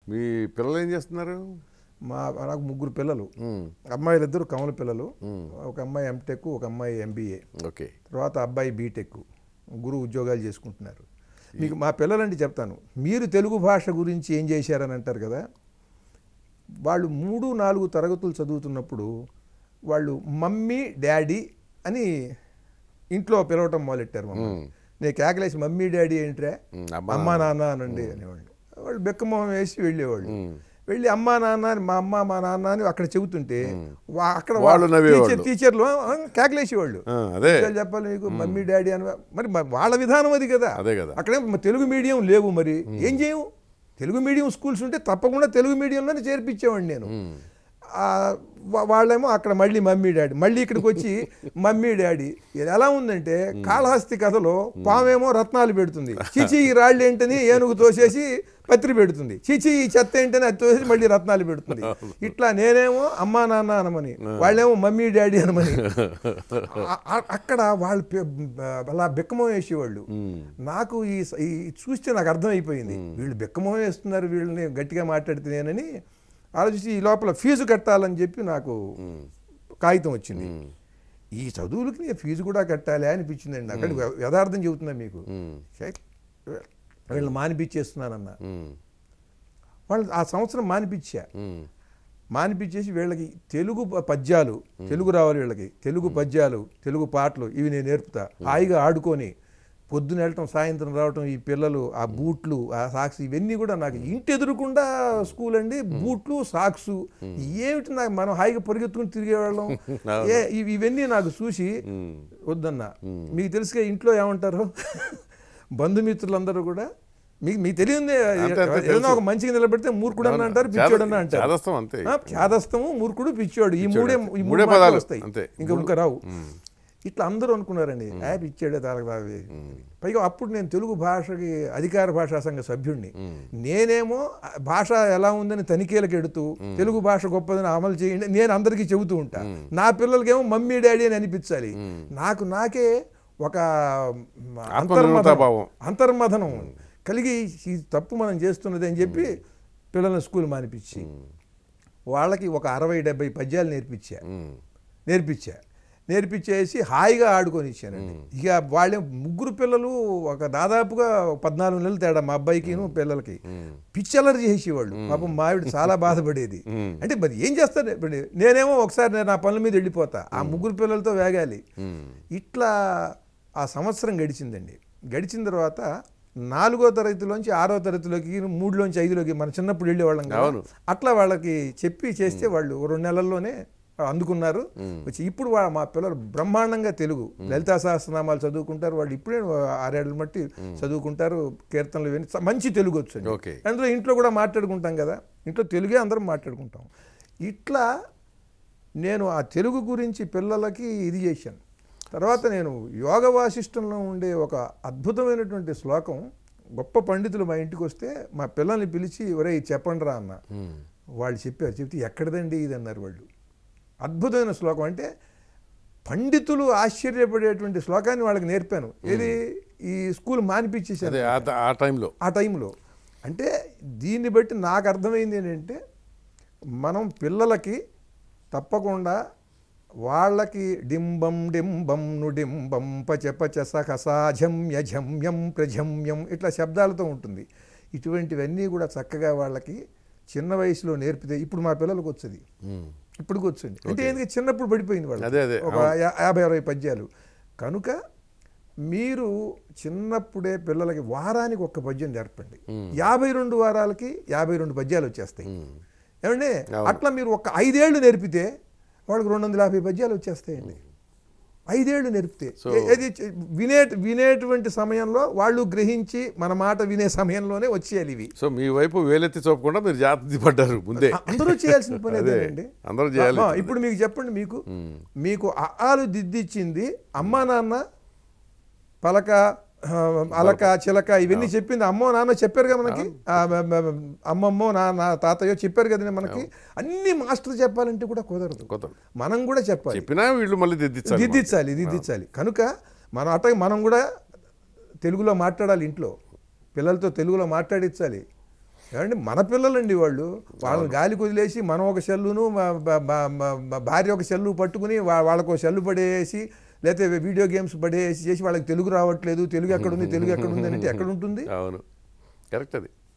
మీ పిల్లలు ఏం చేస్తున్నారు మా నాకు ముగ్గురు పిల్లలు మ్మ్. అమ్మాయిలు ఇద్దరు కమల పిల్లలు ఒక అమ్మాయి ఎంటెక్ ఒక అమ్మాయి ఎంబీఏ ఓకే తర్వాత అబ్బాయి బీటెక్ ముగ్గురు ఉద్యోగాలు చేసుకుంటున్నారు మీకు మా పిల్లలంటే చెప్తాను మీరు తెలుగు భాష గురించి ఏం చేశారని అంటారు కదా వాళ్ళు మూడు నాలుగు తరగతులు చదువుతున్నప్పుడు వాళ్ళు మమ్మీ డాడీ అని ఇంట్లో పిలవటం మొదలెట్టారు మమ్మల్ని నేను కేకలేసి మమ్మీ డాడీ ఏంట్రా మ్మ్. అమ్మా, అమ్మా నాన్న అనండి అనేవాళ్ళు వాళ్ళు బెక్కమొహం వేసి వెళ్ళేవాళ్ళు వెళ్ళి అమ్మా నాన్న అని మా అమ్మ మా నాన్న అని అక్కడ చెబుతుంటే వా- అక్కడ వాళ్ళు వా- నవ్వేవాళ్ళు. టీచర్- టీచర్లు ఆ, కేకలేసేవాళ్ళు ఆ, అదే విషయాలు చెప్పాలి మీకు మమ్మీ డాడీ అని మరి మ- వాళ్ళ విధానం అది కదా అదే కదా. అక్కడే మ- తెలుగు మీడియం లేవు మరి ఏం చేయము తెలుగు మీడియం స్కూల్స్ ఉంటే తప్పకుండా తెలుగు మీడియంలోనే చేర్పించేవాడిని నేను ఆ, వా- వాళ్ళేమో అక్కడ మళ్ళీ మమ్మీ డాడీ మళ్ళీ ఇక్కడికి వచ్చి మమ్మీ డాడీ ఇది ఎలా ఉందంటే కాళహస్తి కథలో పామేమో రత్నాలు పెడుతుంది చిచి ఈ రాళ్ళు ఏంటని ఏనుగు తోసేసి పత్రి పెడుతుంది చిచి ఈ చెత్త ఏంటని అది తోసేసి మళ్ళీ రత్నాలు పెడుతుంది ఇట్లా నేనేమో అమ్మా నాన్న అనమని వాళ్ళేమో మమ్మీ డాడీ అనమని ఆ- ఆ- అక్కడ వాళ్ళు పె- అలా బెక్కమో వేసేవాళ్ళు నాకు ఈ స- ఈ చూస్తే నాకు అర్థమైపోయింది వీళ్ళు బెక్కమో వేస్తున్నారు వీళ్ళని గట్టిగా మాట్లాడితేనేనని ఆలోచించి ఈ లోపల ఫీజు కట్టాలని చెప్పి నాకు కాగితం వచ్చింది ఈ చదువులకి నేను ఫీజు కూడా కట్టాలి అనిపించిందండి అక్కడ యథార్థం చెబుతున్నా మీకు ఛే, వీళ్ళని మానిపించేస్తున్నానన్న మ్మ్. వాళ్ళు ఆ సంవత్సరం మానిపించా మ్మ్. మానిపించేసి వీళ్ళకి తెలుగు ప- పద్యాలు తెలుగు రావాలి వీళ్ళకి తెలుగు పద్యాలు తెలుగు పాటలు ఇవి నేను నేర్పుతా హాయిగా ఆడుకొని పొద్దున వెళ్ళటం సాయంత్రం రావటం ఈ పిల్లలు ఆ బూట్లు ఆ సాక్స్ ఇవన్నీ కూడా నాకు ఇంటి ఎదురుకుండా స్కూల్ అండి బూట్లు సాక్స్ ఏమిటి నాకు మనం హాయిగా పరిగెత్తుకుని తిరిగేవాళ్ళం ఏ ఇవి- ఇవన్నీ నాకు చూసి వద్దన్నా మీకు తెలుసుగా ఇంట్లో ఏమంటారు బంధుమిత్రులందరూ కూడా మీకు మీకు తెలియందే అంతే, అంతే ఏదైనా ఒక మంచిగా నిలబెడితే మూర్ఖుడు అన్న అంటారు పిచ్చోడు అన్న అంటారు చాదస్తం అంతే ఆ, ఖ్యాదస్తము మూర్ఖుడు పిచ్చోడు ఈ మూడే ఈ మూడు మూడే మాటలు పదాలు, వస్తాయి అంతే. ఇంకా ఇంకా రావు ఇట్లా అందరూ అనుకున్నారండి ఆ పిచ్చాడే తారక రావి పైగా అప్పుడు నేను తెలుగు భాషకి అధికార భాషా సంఘ సభ్యుడిని నేనేమో ఆ భాష ఎలా ఉందని తనిఖీలకు ఎడుతూ తెలుగు భాష గొప్పదని అమలు చేయండి నేను అందరికీ చెబుతూ ఉంటా నా పిల్లలకేమో మమ్మీ డాడీ అని అనిపించాలి నాకు నాకే ఒక ఆత్మనిర్భరతాభావం. అంతర్మథనం కలిగి ఈ తప్పు మనం చేస్తున్నది అని చెప్పి పిల్లల్ని స్కూల్ మానిపించి వాళ్ళకి ఒక అరవై డెబ్బై పద్యాలు నేర్పించా మ్మ్. నేర్పించా నేర్పించేసి హాయిగా ఆడుకొని ఇచ్చానండి ఇక వాళ్ళే ముగ్గురు పిల్లలు ఒక దాదాపుగా పద్నాలుగు నెలలు తేడా మా అబ్బాయికిను పిల్లలకి పిచ్చలర్ చేసేవాళ్ళు పాపం మా ఆవిడ చాలా బాధపడేది అంటే మరి ఏం చేస్తారు ఇప్పుడు నేనేమో ఒకసారి నేను నా పనుల మీద వెళ్ళిపోతా ఆ ముగ్గురు పిల్లలతో వేగాలి ఇట్లా ఆ సంవత్సరం గడిచిందండి గడిచిన తర్వాత నాలుగో తరగతిలోంచి ఆరో తరగతిలోకి మూడులోంచి ఐదులోకి మన చిన్నప్పుడు వెళ్ళేవాళ్ళం కదా అవును. అట్లా వాళ్ళకి చెప్పి చేస్తే వాళ్ళు రెండు నెలల్లోనే అందుకున్నారు వచ్చి ఇప్పుడు వా- మా పిల్లలు బ్రహ్మాండంగా తెలుగు లలితా సహస్రనామాలు చదువుకుంటారు వాళ్ళు ఇప్పుడే ఆరేళ్ళ మట్టి చదువుకుంటారు కీర్తనలు విని చ- మంచి తెలుగు వచ్చు ఓకే. అందులో ఇంట్లో కూడా మాట్లాడుకుంటాం కదా ఇంట్లో తెలుగే అందరం మాట్లాడుకుంటాం ఇట్లా నేను ఆ తెలుగు గురించి పిల్లలకి ఇది చేశాను తర్వాత నేను యోగ వాసిష్టంలో ఉండే ఒక అద్భుతమైనటువంటి శ్లోకం గొప్ప పండితులు మా ఇంటికి వస్తే మా పిల్లల్ని పిలిచి ఒరే చెప్పండి రా అన్న వాళ్ళు చెప్పారు చెప్తే ఎక్కడదండి ఇది అన్నారు వాళ్ళు అద్భుతమైన శ్లోకం అంటే పండితులు ఆశ్చర్యపడేటువంటి శ్లోకాన్ని వాళ్ళకి నేర్పాను ఏది ఈ స్కూల్ మానిపించేశాను అదే ఆ ట- ఆ టైంలో ఆ టైంలో అంటే దీన్ని బట్టి నాకు అర్థమైంది ఏంటంటే మనం పిల్లలకి తప్పకుండా వాళ్ళకి డింబం డింబం నుడింబం పచ పచ సహసాజమ్య జమ్యం ప్రజమ్యం ఇట్లా శబ్దాలతో ఉంటుంది ఇటువంటివన్నీ కూడా చక్కగా వాళ్ళకి చిన్న వయసులో నేర్పితే ఇప్పుడు మా పిల్లలకు వచ్చేది మ్మ్. ఇప్పుడు వచ్చింది అంటే ఎందుకంటే చిన్నప్పుడు పడిపోయింది వాళ్ళు అదే, అదే, ఒక యా- యాభై అరవై పద్యాలు కనుక మీరు చిన్నప్పుడే పిల్లలకి వారానికి ఒక్క పద్యం నేర్పండి యాభై రెండు వారాలకి యాభై రెండు పద్యాలు వచ్చేస్తాయి ఏమండి అట్లా మీరు ఒక ఐదేళ్లు నేర్పితే వాళ్ళకి రెండు వందల యాభై పద్యాలు వచ్చేస్తాయండి ఐదేళ్లు నేర్పితే So- ఏ- ఏది చ- వినే వినేటువంటి సమయంలో వాళ్ళు గ్రహించి మన మాట వినే సమయంలోనే వచ్చేయాలి ఇవి సో మీ వైపు వేలెత్తి చూపకుండా మీరు జాగ్రత్త పడ్డారు ముందే అ- అందరూ చేయాల్సిన పని అదే. అదేనండి అందరూ చేయాలి. ఆ, ఇప్పుడు మీకు చెప్పండి మీకు మీకు ఆలు దిద్దిచ్చింది అమ్మా నాన్న పలక ఆ, అలక చిలక ఇవన్నీ చెప్పింది అమ్మో నాన్న చెప్పారు కదా మనకి ఆ, మ- మ- అమ్మమ్మో నాన్న తాతయ్యో చెప్పారు కదా మనకి అన్ని మాస్టర్ చెప్పాలంటే కూడా కుదరదు కొత్త మనం కూడా చెప్పాలి చెప్పినా వీళ్ళు మళ్ళీ దిద్దించాలి దిద్దించాలి దిద్దించాలి కనుక మనం అట్ట మనం కూడా తెలుగులో మాట్లాడాలి ఇంట్లో పిల్లలతో తెలుగులో మాట్లాడించాలి ఏమండి మన పిల్లలండి వాళ్ళు వాళ్ళని గాలికి వదిలేసి మనం ఒక సెల్లును మా- మా- మా- మా- మా భార్య ఒక సెల్లు పట్టుకుని వా- వాళ్ళకు ఒక సెల్లు పడేసి లేకపోతే వీడియో గేమ్స్ పడేసి చేసి వాళ్ళకి తెలుగు రావట్లేదు తెలుగు ఎక్కడుంది తెలుగు ఎక్కడుంది అంటే ఎక్కడ ఉంటుంది అవును కరెక్ట్ అది